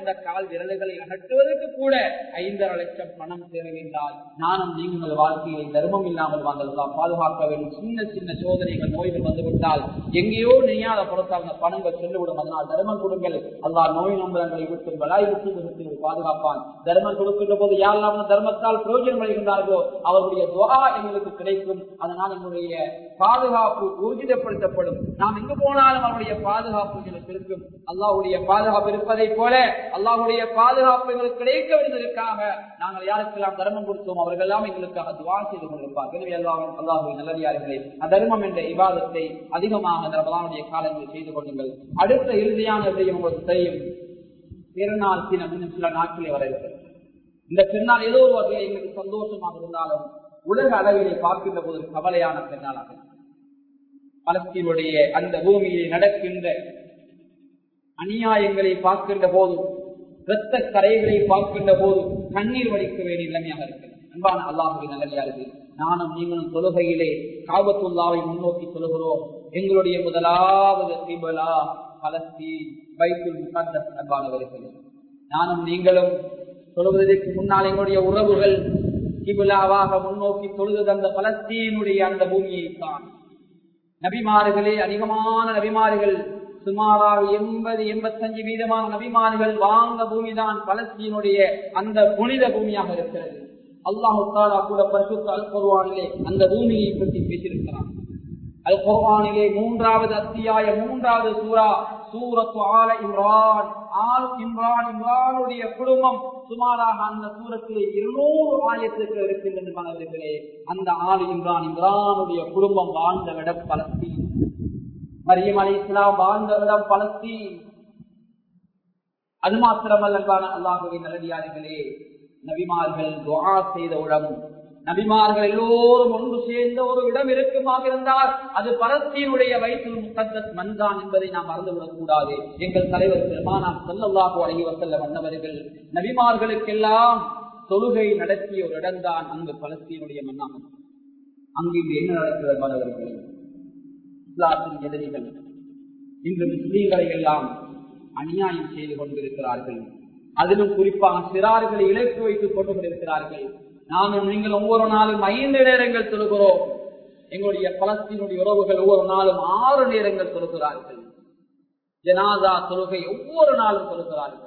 அந்த கால் விரல்களை அகற்றுவதற்கு கூட ஐந்தரை லட்சம் பணம் தேவையென்றால் நானும் நீங்கள் வாழ்க்கையை தர்மம் இல்லாமல் வாங்கலாம் பாதுகாக்க வேண்டும் சின்ன சின்ன சோதனைகள் நோய்கள் வந்துவிட்டால் எங்கேயோ நெய்யாத பொறுத்த அந்த பணங்கள் சென்றுவிடும் அதனால் தர்மம் கொடுங்கள் அல்லா நோய் நம்பரங்களை விட்டு பலாய் விட்டு பாதுகாப்பான் தர்மம் கொடுக்கின்ற போது யாரெல்லாம் தர்மத்தால் பிரயோஜனம் அடைகின்றார்களோ அவருடைய துவா எங்களுக்கு கிடைக்கும் அதனால் எங்களுடைய பாதுகாப்பு ஊர்ஜிதப்படுத்தப்படும் நாம் எங்கு போனாலும் அவருடைய பாதுகாப்பு எங்களுக்கு இருக்கும் அல்லாஹுடைய பாதுகாப்பு இருப்பதை போல அல்லாஹுடைய பாதுகாப்பு எங்களுக்கு கிடைக்க வேண்டியதற்காக நாங்கள் யாருக்கெல்லாம் தர்மம் கொடுத்தோம் அவர்கள் எல்லாம் எங்களுக்காக துவா செய்து கொண்டிருப்பார் எனவே எல்லாம் அல்லாஹுடைய நல்லடியார்களே அத்தர்மம் என்ற விவாதத்தை அதிகமாக அந்த ரமலானுடைய காலங்களில் செய்து கொள்ளுங்கள் அடுத்த இறுதியான விடயம் உங்களுக்கு தெரியும் பிறநாள் தினம் இன்னும் சில நாட்களே வர இருக்கிறது இந்த பெருநாள் ஏதோ ஒரு வகையில் எங்களுக்கு சந்தோஷமாக இருந்தாலும் உலக அளவிலே பார்க்கின்ற போது கவலையான பெருநாளாக பலஸ்தீனுடைய அந்த பூமியிலே நடக்கின்ற அநியாயங்களை பார்க்கின்ற போது இரத்த கரைகளை பார்க்கின்ற போது கண்ணீர் வடிக்க வேண்டிய நிலைமையாக இருக்கிறது அன்பான அல்லாஹுடைய நல்லடியார்கள் நானும் நீங்களும் தொழுகையிலே காபத்துல்லாவை முன்னோக்கி சொல்கிறோம் எங்களுடைய முதலாவது திபலா பலஸ்தீன் பைத்துல் முகத்தஸ் அன்பானவர்கள் நானும் நீங்களும் சொல்வதற்கு முன்னால் எங்களுடைய உறவுகள் கிபுலாவாக முன்னோக்கி தொழுது அந்த பலஸ்தீனுடைய அந்த பூமியை தான் நபிமார்களே அதிகமான நபிமார்கள் சுமாராக எண்பது எண்பத்தஞ்சு வீதமான நபிமார்கள் வாழ்ந்த பூமிதான் பலஸ்தீனுடைய அந்த புனித பூமியாக இருக்கிறது அல்லாஹு தாலா கூட பரிசுத்த அல் குர்வானிலே அந்த பூமியை பற்றி பேசியிருக்கிறான் அல் குர்வானிலே மூன்றாவது அத்தியாய மூன்றாவது சூரா சூரத்து ஆல இம்ரான் ஆல் இம்ரான் இம்ரானுடைய குடும்பம் சுமாராக அந்த சூரத்திலே இருநூறு ஆயத்துக்கு இருக்கின்றது மாணவர்களே அந்த ஆள் இம்ரான் இம்ரானுடைய குடும்பம் வாழ்ந்த இடம் பலஸ்தீன் மரியம் அலி இஸ்லாம் வாழ்ந்த இடம் பலஸ்தீன் அது மாத்திரமல்ல அல்லாஹுவின் நல்லடியார்களே நபிமார்கள் துவா செய்த இடம் நபிமார்கள் எல்லோரும் ஒன்று சேர்ந்த ஒரு இடம் இருக்குமாக இருந்தால் அது பலஸ்தீனுடைய வயிற்றில் முக்கத்தஸ் மன்தான் என்பதை நாம் மறந்துவிடக் கூடாது எங்கள் தலைவர் பெருமானார் செல்லல்லாஹு அழகி வசல்ல வந்தவர்கள் நபிமார்களுக்கெல்லாம் தொழுகை நடத்திய ஒரு இடம்தான் அங்கு பலஸ்தீனுடைய மன்னாகும் அங்கு இங்கு என்ன நடக்கிறது மாணவர்கள் இஸ்லாத்தின் எதிரிகள் இன்று முஸ்லீம்களை எல்லாம் அநியாயம் செய்து கொண்டிருக்கிறார்கள் அதிலும் குறிப்பாக சிறார்களை இலக்கு வைத்துக் கொண்டு கொண்டிருக்கிறார்கள் நானும் நீங்கள் ஒவ்வொரு நாளும் ஐந்து நேரங்கள் தொழுகிறோம் எங்களுடைய பலஸ்தீனுடைய உறவுகள் ஒவ்வொரு நாளும் ஆறு நேரங்கள் தொழுகிறார்கள் ஜனாதா தொழுகை ஒவ்வொரு நாளும் தொழுகிறார்கள்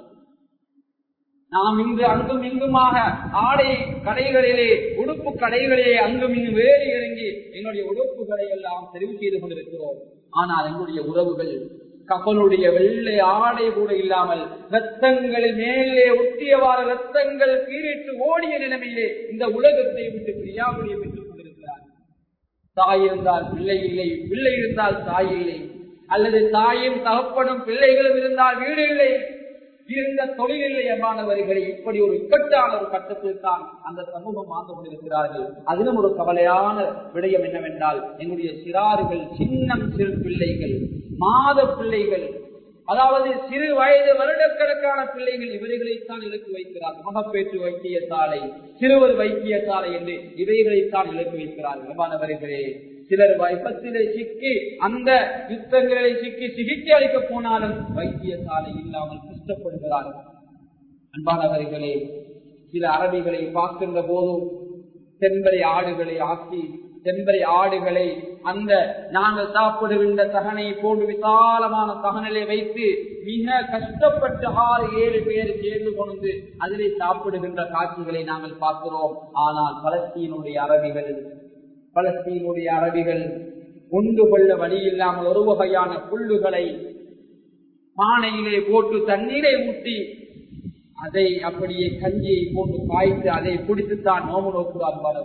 நாம் இங்கு அங்கும் இங்குமாக ஆடை கடைகளிலே உடுப்பு கடைகளிலே அங்கும் இங்கு வேறு இறங்கி எங்களுடைய உடுப்புகளை எல்லாம் தெரிவு செய்து கொண்டிருக்கிறோம் ஆனால் எங்களுடைய உறவுகள் கப்பலுடைய வெள்ளை ஆடை கூட இல்லாமல் ரத்தங்களில் மேலே ஒட்டியவாறு ரத்தங்கள் கீறிட்டு ஓடிய நிலைமையிலே இந்த உலகத்தை விட்டு பிரியாவுடைய பெற்றுக் கொண்டிருக்கிறார் தாய் இருந்தால் பிள்ளை இல்லை பிள்ளை இருந்தால் தாய் இல்லை அல்லது தாயும் தகப்பனும் பிள்ளைகளும் இருந்தால் வீடு இல்லை இருந்த தொழில் இல்லை எம்மானவர்களை இப்படி ஒரு இக்கட்டான ஒரு கட்டத்தில் தான் அந்த சமூகம் வாழ்ந்து கொண்டிருக்கிறார்கள் அதிலும் ஒரு கவலையான விடயம் என்னவென்றால் எங்களுடைய சிறார்கள் சின்னம் சிறு பிள்ளைகள் மாத பிள்ளைகள் அதாவது சிறு வயது வருடக்கணக்கான பிள்ளைகள் இவர்களைத்தான் இலக்கு வைக்கிறார் மகப்பேற்று வைத்தியசாலை சிறுவர் வைத்தியசாலை என்று இவைகளைத்தான் இலக்கு வைக்கிறார்கள் மாணவர்களே சிலர் விபத்திலே சிக்கி அந்த யுத்தங்களை சிக்கி சிகிச்சை அளிக்க போனாலும் வைத்தியசாலை இல்லாமல் கஷ்டப்படுகிறார்கள் அன்பானவர்களே சில அரபிகளை பார்க்கின்ற போதும் செம்பரை ஆடுகளை ஆக்கி செம்பரை ஆடுகளை அந்த நாங்கள் சாப்பிடுகின்ற தகனை போன்று விசாலமான தகனலை வைத்து மிக கஷ்டப்பட்டு ஆறு ஏழு பேர் சேர்ந்து கொண்டு அதிலே சாப்பிடுகின்ற காட்சிகளை நாங்கள் பார்க்கிறோம் ஆனால் பலஸ்தீனுடைய அரபிகள் பலஸ்தீனுடைய அரபிகள் உண்டு கொள்ள வழி இல்லாமல் ஒரு வகையான புல்லுகளை பானையிலே போட்டு தண்ணீரை ஊற்றி அதை அப்படியே கஞ்சியை போட்டு காய்த்து அதை குடித்துத்தான் நோம்பு நோக்குவார்கள்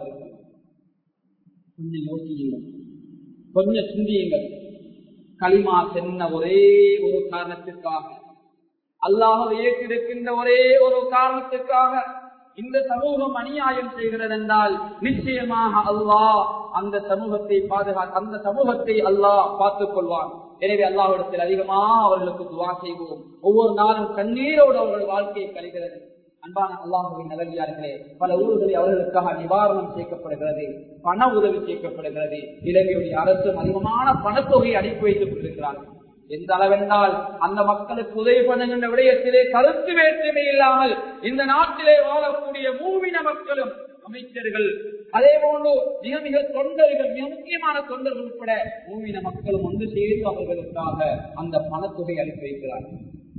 கொஞ்சம் யோசியுங்கள் கொஞ்சம் சிந்தியுங்கள் களிமா சென்ன ஒரே ஒரு காரணத்திற்காக அல்லாஹ் ஏற்றிருக்கின்ற ஒரே ஒரு காரணத்துக்காக இந்த சமூகம் அநியாயம் செய்கிறது என்றால் நிச்சயமாக அல்லாஹ் அந்த சமூகத்தை பாதுகா அந்த சமூகத்தை அல்லாஹ் பார்த்துக் கொள்வான் எனவே அல்லாஹிடத்தில் அதிகமாக அவர்களுக்கு துவா செய்வோம் ஒவ்வொரு நாளும் கண்ணீரோடு அவர்கள் வாழ்க்கையை கழிகிறது அன்பான அல்லாஹுவின் நல்லடியார்களே பல ஊர்களில் அவர்களுக்காக நிவாரணம் சேர்க்கப்படுகிறது பண உதவி சேர்க்கப்படுகிறது இலங்கையுடைய அரசும் அதிகமான பணத்தொகையை அனுப்பி வைத்துக் கொண்டிருக்கிறார்கள் எந்த அளவென்றால் அந்த மக்களுக்கு உதவி பண்ணுகின்ற விடயத்திலே கருத்து வேற்றுமை இல்லாமல் இந்த நாட்டிலே வாழக்கூடிய மூவின மக்களும் அமைச்சர்கள் அதே போன்று மிக மிக தொண்டர்கள் மிக முக்கியமான தொண்டர்கள் உட்பட மூவின மக்களும் ஒன்று சேர்ந்து அவர்களுக்காக அந்த பணத்தொகை அனுப்பி வைக்கிறார்கள்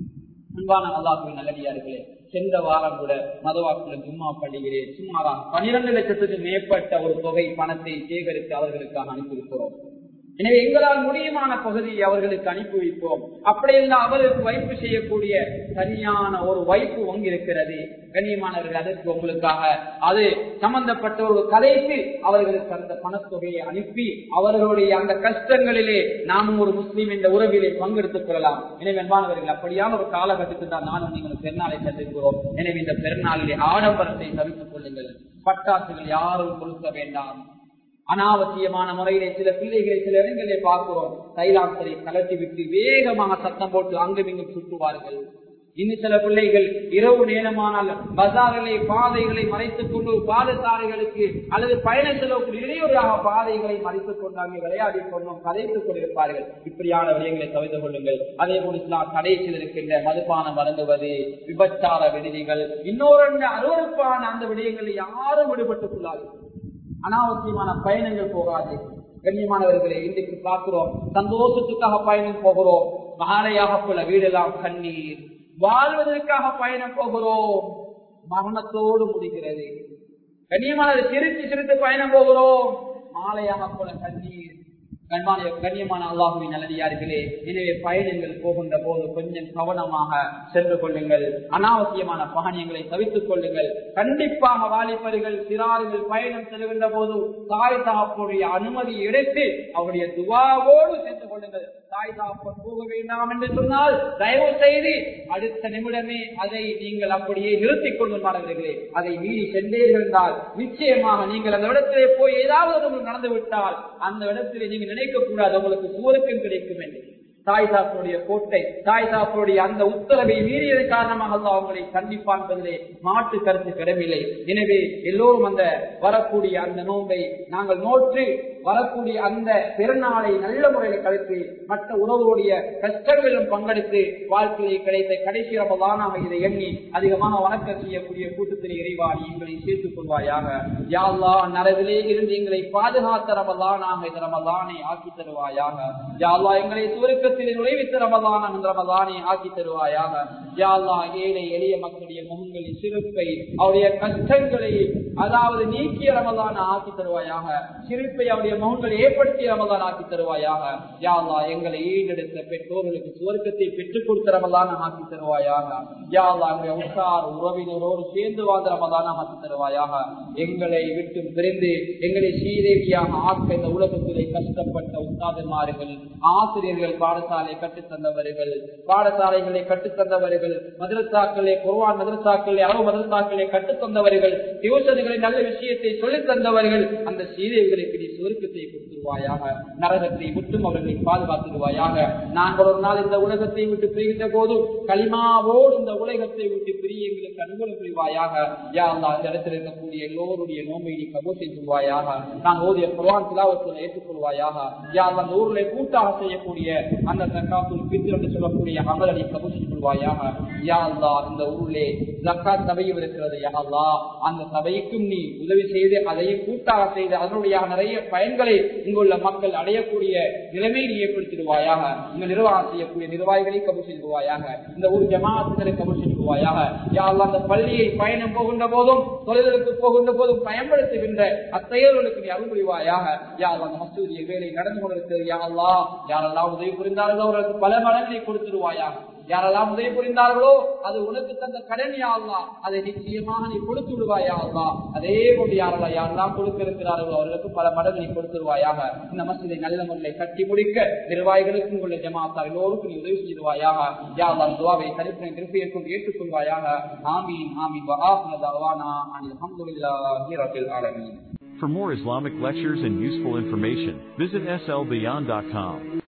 அன்பான அல்லாஹுவின் நல்லடியார்களே சென்ற வாரம் கூட மதவாக்குள்ள ஜும்மா பள்ளியிலே சுமாரா பனிரெண்டு லட்சத்துக்கு மேற்பட்ட ஒரு தொகை பணத்தை சேகரித்து அவர்களுக்காக அனுப்பியிருக்கிறோம் எனவே எங்களால் முடியுமான பகுதியை அவர்களுக்கு அனுப்பி வைப்போம் அப்படி இருந்தால் அவருக்கு வைப்பு செய்யக்கூடிய சரியான ஒரு வைப்பு வங்கி இருக்கிறது கண்ணியமானவர்கள் அதற்கு உங்களுக்காக அது சம்பந்தப்பட்ட ஒரு கலைக்கு அவர்களுக்கு அந்த பணத்தொகையை அனுப்பி அவர்களுடைய அந்த கஷ்டங்களிலே நாமும் ஒரு முஸ்லீம் என்ற உறவிலே பங்கெடுத்துக் கொள்ளலாம் எனவே அன்பானவர்கள் அப்படியான ஒரு காலகட்டத்தில் தான் நானும் நீங்கள் பெருநாளை சந்திக்கிறோம் எனவே இந்த பெருநாளிலே ஆடம்பரத்தை தவிர்த்துக் கொள்ளுங்கள் பட்டாசுகள் யாரும் கொளுத்த வேண்டாம் அனாவசியமான முறையிலே சில பிள்ளைகளை சில இடங்களிலே பார்க்கிறோம் தைலாசரை கலட்டி விட்டு வேகமாக சத்தம் போட்டு அங்கும் இங்கும் சுட்டுவார்கள் இன்னும் சில பிள்ளைகள் இரவு நேரமானால் பஜார்களை பாதைகளை மறைத்துக் கொண்டு பாதசாலைகளுக்கு அல்லது பயண செலவுக்கு இடையூறாக பாதைகளை மறைத்துக் கொண்டு அங்கே விளையாடி கொண்டும் கதைத்துக் கொண்டிருப்பார்கள் இப்படியான விடயங்களை தவிர்த்து கொள்ளுங்கள் அதே போல் இஸ்லாம் தடை செய்திருக்கின்ற மதுபானம் வழங்குவது விபச்சார விடுதிகள் இன்னொரு அருவறுப்பான அந்த விடயங்களில் யாரும் விடுபட்டுக் கொள்ளார்கள் அனாவசியமான பயணங்கள் போகாது கண்ணியமானவர்களை இன்றைக்கு பார்க்கிறோம் சந்தோஷத்துக்காக பயணம் போகிறோம் மாலையாக போல வீடெல்லாம் கண்ணீர் வாழ்வதற்காக பயணம் போகிறோம் மரணத்தோடு முடிகிறது கண்ணியமானது சிரித்து சிரித்து பயணம் போகிறோம் மாலையாக போல கண்ணீர் கண்மான கண்ணியமான அல்லாஹுவின் நல்லடியார்களே எனவே பயணங்கள் போகின்ற போது கொஞ்சம் கவனமாக சென்று கொள்ளுங்கள் அனாவசியமான பாணியங்களை தவித்துக் கொள்ளுங்கள் கண்டிப்பாக வாலிபர்கள் சிறார்கள் பயணம் செல்கின்ற போது தாய் தாப்புடைய அனுமதி எடுத்து அவருடைய துவாவோடு சென்று கொள்ளுங்கள் தாய் தாப்பன் போக வேண்டாம் என்று சொன்னால் தயவு செய்து அடுத்த நிமிடமே அதை நீங்கள் அப்படியே நிறுத்திக் கொள்ளும் மாணவர்களே அதை மீறி சென்றீர்கள் என்றால் நிச்சயமாக நீங்கள் அந்த இடத்திலே போய் ஏதாவது உங்களுக்கு நடந்து விட்டால் அந்த இடத்திலே நீங்கள் நினைக்க கூடாது உங்களுக்கு சுவருக்கும் கிடைக்கும் என்று தாய் சாப்பினுடைய கோட்டை தாய் சாப்பினுடைய அந்த உத்தரவை மீறியது காரணமாக அல்லாஹ் அவங்களை கண்டிப்பான் என்பதிலே மாற்று கருத்து கிடவில்லை எனவே எல்லோரும் அந்த வரக்கூடிய அந்த நோன்பை நாங்கள் நோற்று வரக்கூடிய அந்த பெருநாளை நல்ல முறையில் கழித்து மற்ற உறவுடைய கஷ்டங்களிலும் பங்கெடுத்து வாழ்க்கையை கிடைத்த கடைசி ரமதானாக இதை எண்ணி அதிகமாக வணக்கம் செய்யக்கூடிய கூட்டத்தில் இறைவாணி எங்களை சேர்த்துக் கொள்வாயாக யாழ்லா நரவிலே இருந்து எங்களை பாதுகாத்த ரமதானாக இந்த ரமதானை ஆக்கி தருவாயாக யாழ்லா எங்களை சுருக்கத்தில் நுழைவித்த ரமதான இந்த ரமதானை ஆக்கி தருவாயாக யாழ்லா ஏழை எளிய மக்களுடைய முகங்களின் சிறுப்பை அவருடைய கஷ்டங்களை அதாவது நீக்கிய ரமதான ஆக்கி தருவாயாக சிரிப்பை அவருடைய முகங்களை ஏற்படுத்திய ரமதான் ஆக்கி தருவாயாக யாழ்லா எங்களை ஈடெடுத்த பெற்றோர்களுக்கு சுவர்க்கத்தை பெற்றுக் கொடுத்த ரமதான ஆக்கி தருவாயாக யாழ்லா எங்களுடைய உற்றார் உறவினரோடு சேர்ந்து வாழ்ந்த ரமதான ஆக்கி தருவாயாக எங்களை விட்டு பிரிந்து எங்களை சீதேவியாக ஆக்க இந்த உலகத்திலே கஷ்டப்பட்ட உத்தாதமார்கள் ஆசிரியர்கள் பாடசாலை கற்றுத் தந்தவர்கள் பாடசாலைகளை கற்றுத் தந்தவர்கள் மதுரத்தாக்களே குர்வான் மதுரத்தாக்களே அளவு மதுரத்தாக்களே கற்றுத் தந்தவர்கள் யோசனைகளை நல்ல விஷயத்தை சொல்லித் தந்தவர்கள் அந்த சீதேவிகளுக்கு நீ சுருக்கத்தை கொடுத்துருவாயாக நரகத்தை விட்டும் அவர்களை பாதுகாத்துடுவாயாக நாங்கள் ஒரு நாள் இந்த உலகத்தை விட்டு பிரிகின்ற போது களிமாவோடு இந்த உலகத்தை விட்டு பிரிய எங்களுக்கு அனுகூலம் புரிவாயாக யா அல்லா அந்த இடத்தில் இருக்கக்கூடிய எல்லோருடைய நோம்பை நீ கபூர் செய்துவாயாக நான் ஓதிய குர்வான் திலாவத்தில் ஏற்றுக்கொள்வாயாக யா அல்லா அந்த ஊரில் கூட்டாக செய்யக்கூடிய அந்த தக்காத்துல் பித்து என்று சொல்லக்கூடிய அமலை நீ கபூர் செய்து கொள்வாயாக யா அல்லா இந்த ஊரிலே ஜக்காத் சபையும் இருக்கிறது யா அல்லா அந்த சபைக்கும் நீ உதவி செய்து அதையும் கூட்டாக செய்து அதனுடைய நிறைய பயன்களை இங்குள்ள மக்கள் அடையக்கூடிய நிலைமையை நீ ஏற்படுத்திடுவாயாக இந்த நிர்வாகம் செய்யக்கூடிய நிர்வாகிகளை கபூர் செய்துவாயாக இந்த ஊர் ஜமாத்துகளை கபூர் செய்துவாயாக யா அல்லா அந்த பள்ளியை பயணம் போகின்ற போதும் தொழில்களுக்கு போகின்ற போதும் பயன்படுத்துகின்ற அத்தகையவர்களுக்கு நீ அருள் புரிவாயாக யா அல்லா அந்த மசூதிய வேலை நடந்து கொண்டிருக்கிறது யா அல்லா யாரெல்லாம் உதவி புரிந்தார்களோ அவர்களுக்கு பல மடங்களை கொடுத்துருவாயாக யாரெல்லாம் உதவி புரிந்தார்களோ அது உனக்கு தந்த கடன் யாழ்லா அதை நிச்சயமாக நீ கொடுத்து விடுவாயா அல்லா அதே போன்று யாரெல்லாம் யாரெல்லாம் கொடுக்க இருக்கிறார்களோ அவர்களுக்கு பல மடங்கு நீ கொடுத்துருவாயாக இந்த மசிதை நல்ல முறையில் கட்டி முடிக்க நிர்வாகிகளுக்கும் உள்ள ஜமாத்தா எல்லோருக்கும் நீ உதவி செய்வாயாக யாரெல்லாம் துவாவை தனிப்பனை திருப்பியை கொண்டு ஏற்றுக்கொள்வாயாக ஆமீன் ஆமீன் வஆஃபுனதாவானா அனில் அல்ஹம்துலில்லாஹி ரப்பில் ஆலமீன் For more Islamic lectures and useful information, visit slbeyond.com.